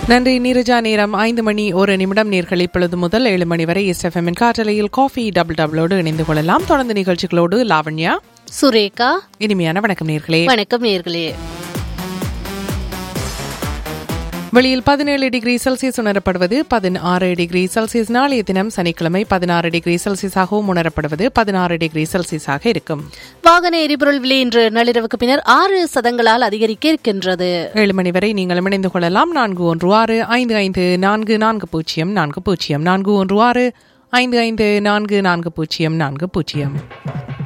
நன்றி நீரஜா நேரம் ஐந்து மணி ஒரு நிமிடம் நேர்கள் இப்பொழுது முதல் ஏழு மணி வரை எஸ்எஃப்எம் காற்றலையில் காஃபி டபுள் டபுளோடு இணைந்து கொள்ளலாம் தொடர்ந்து நிகழ்ச்சிகளோடு லாவண்யா சுரேகா இனிமையான வணக்கம் நேர்களே வணக்கம் நேர்களே வெளியில் பதினேழு டிகிரி செல்சியஸ் உணரப்படுவது பதினாறு டிகிரி செல்சியஸ் நாளைய தினம் சனிக்கிழமை பதினாறு டிகிரி செல்சியஸாகவும் உணரப்படுவது பதினாறு டிகிரி செல்சியஸாக இருக்கும் வாகன எரிபொருள் விலை இன்று நள்ளிரவுக்கு பின்னர் ஆறு சதங்களால் அதிகரிக்க இருக்கின்றது ஏழு மணி வரை நீங்கள் இணைந்து கொள்ளலாம் நான்கு ஒன்று ஆறு ஐந்து ஐந்து நான்கு நான்கு பூஜ்ஜியம் நான்கு பூஜ்ஜியம் நான்கு ஒன்று ஆறு ஐந்து ஐந்து நான்கு நான்கு பூஜ்ஜியம் நான்கு பூஜ்ஜியம்